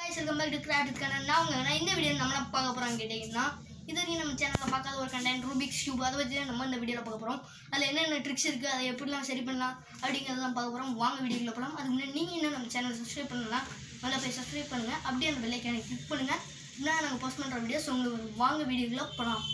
Guys welcome back to craft channel நான் உங்க நான் இந்த வீடியோ நம்ம என்ன பார்க்க போகிறோம் கேட்டிங்கன்னா இது வரைக்கும் நம்ம சேனலில் பார்க்காத ஒரு கண்டென்ட் ரூபிக்ஸ் கியூப் அதை வச்சு தான் நம்ம இந்த வீடியோவில் பார்க்க போகிறோம் அதில் என்னென்ன ட்ரிக்ஸ் இருக்குது அதை எப்படிலாம் சரி பண்ணலாம் அப்படிங்கிறத தான் பார்க்க போகிறோம் வாங்க வீடியோக்குள்ள போகலாம் அதுக்கு முன்னாடி நீங்கள் இன்னும் நம்ம சேனல் சப்ஸ்கிரைப் பண்ணலாம் நல்லா போய் சப்ஸ்கிரைப் பண்ணுங்கள் அப்படியே அந்த பெல்லைக்கானை கிளிக் பண்ணுங்கள் இன்னும் நாங்கள் போஸ்ட் பண்ணுற வீடியோஸ் உங்களுக்கு வரும். வாங்க வீடியோக்குள்ள போகலாம்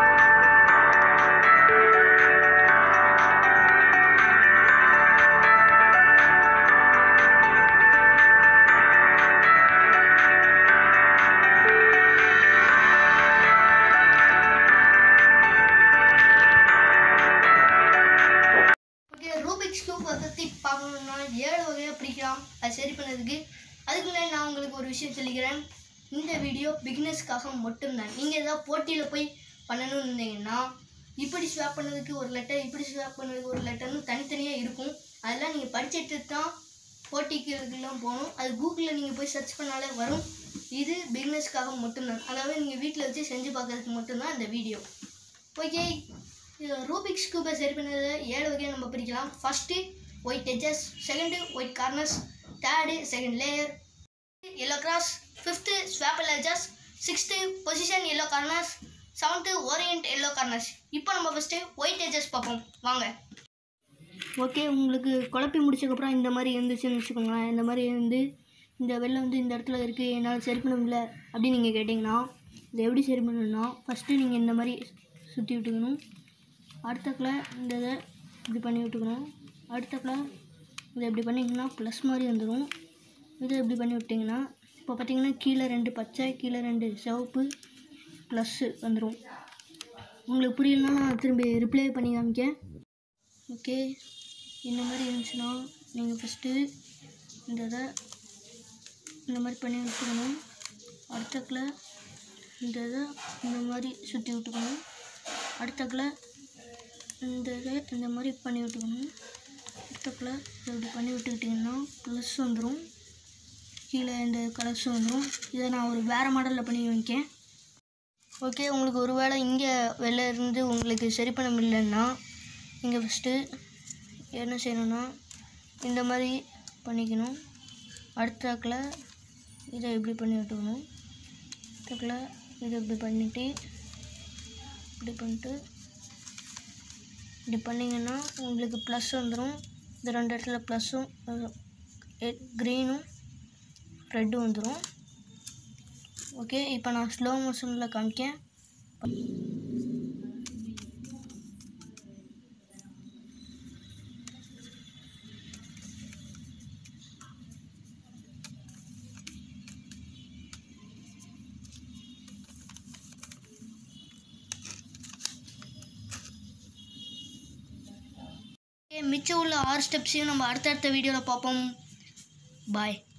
ஓகே ரூபிக்ஸ் கியூப் பற்றி பார்க்கணுன்னா ஏழு வகையாக பிரிக்கலாம் அது சரி பண்ணதுக்கு அதுக்கு முன்னாடி நான் உங்களுக்கு ஒரு விஷயம் சொல்லிக்கிறேன் இந்த வீடியோ பிகினர்ஸ்க்காக மட்டும்தான் நீங்கள் ஏதாவது போட்டியில் போய் பண்ணணும்னு இருந்தீங்கன்னா இப்படி ஸ்வாப் பண்ணதுக்கு ஒரு லெட்டர் இப்படி ஸ்வாப் பண்ணதுக்கு ஒரு லெட்டர்னு தனித்தனியாக இருக்கும் அதெல்லாம் நீங்கள் படிச்சுட்டு தான் போட்டிக்கு இதுக்கெல்லாம் போகணும் அது கூகுளில் நீங்கள் போய் சர்ச் பண்ணாலே வரும் இது பிகினர்ஸ்க்காக மட்டும்தான் அதாவது நீங்கள் வீட்டில் வச்சு செஞ்சு பார்க்கறதுக்கு மட்டும்தான் இந்த வீடியோ ஓகே ரூபிக்ஸ் கியூபை சரி பண்ணதை ஏழு வகையாக நம்ம பிரிக்கலாம் first white edges second white corners third second layer yellow cross fifth swap all edges sixth position yellow corners seventh orient yellow corners இப்போ நம்ம ஃபஸ்ட்டு ஒயிட் எட்ஜஸ் பார்ப்போம் வாங்க ஓகே உங்களுக்கு குழப்பி முடிச்சதுக்கப்புறம் இந்த மாதிரி இருந்துச்சுன்னு வச்சுக்கோங்களேன் இந்த மாதிரி இருந்து இந்த வெள்ளை வந்து இந்த இடத்துல இருக்குது என்னால் சரி பண்ண முடியல அப்படின்னு நீங்கள் கேட்டிங்கன்னா இதை எப்படி சரி பண்ணணும்னா ஃபஸ்ட்டு நீங்கள் இந்த மாதிரி சுற்றி விட்டுக்கணும் அடுத்தக்கில் இந்த இதை இப்படி பண்ணி விட்டுக்கணும் அடுத்தக்கில் இதை இப்படி பண்ணிங்கன்னா ப்ளஸ் மாதிரி வந்துடும் இதை இப்படி பண்ணி விட்டிங்கன்னா இப்போ பார்த்தீங்கன்னா கீழே ரெண்டு பச்சை கீழே ரெண்டு சிவப்பு ப்ளஸ்ஸு வந்துடும் உங்களுக்கு புரியலனா நான் திரும்பி ரிப்ளை பண்ணி காமிக்கேன் ஓகே இந்த மாதிரி இருந்துச்சுன்னா நீங்கள் ஃபஸ்ட்டு இந்த இதை இந்த மாதிரி பண்ணி விட்டுக்கணும் அடுத்தக்கில் இந்த இதை இந்த மாதிரி சுற்றி விட்டுக்கணும் அடுத்தக்கில் இந்த இதை இந்த மாதிரி பண்ணி விட்டுக்கணும் அடுத்தக்கில் இதை இப்படி பண்ணி விட்டுக்கிட்டிங்கன்னா ப்ளஸ் வந்துடும் கீழே இந்த கலர்ஸ் வந்துடும் இதை நான் ஒரு வேறு மாடலில் பண்ணி வைக்கேன் ஓகே உங்களுக்கு ஒரு வேளை இங்கே வெளில இருந்து உங்களுக்கு சரி பண்ண முடியலன்னா நீங்கள் ஃபஸ்ட்டு என்ன செய்யணும்னா இந்த மாதிரி பண்ணிக்கணும் அடுத்தாக்கில் இதை இப்படி பண்ணி விட்டுக்கணும் அடுத்தாக்கில் இதை இப்படி பண்ணிவிட்டு இப்படி பண்ணிட்டு இப்படி பண்ணிங்கன்னா உங்களுக்கு ப்ளஸ் வந்துடும் இந்த ரெண்டு இடத்துல ப்ளஸ்ஸும் க்ரீனும் ரெட்டும் வந்துடும் ஓகே இப்போ நான் ஸ்லோ மோஷனில் காமிக்கேன் மிச்சம் உள்ள ஆறு ஸ்டெப்ஸையும் நம்ம அடுத்தடுத்த வீடியோவில் பார்ப்போம் பாய்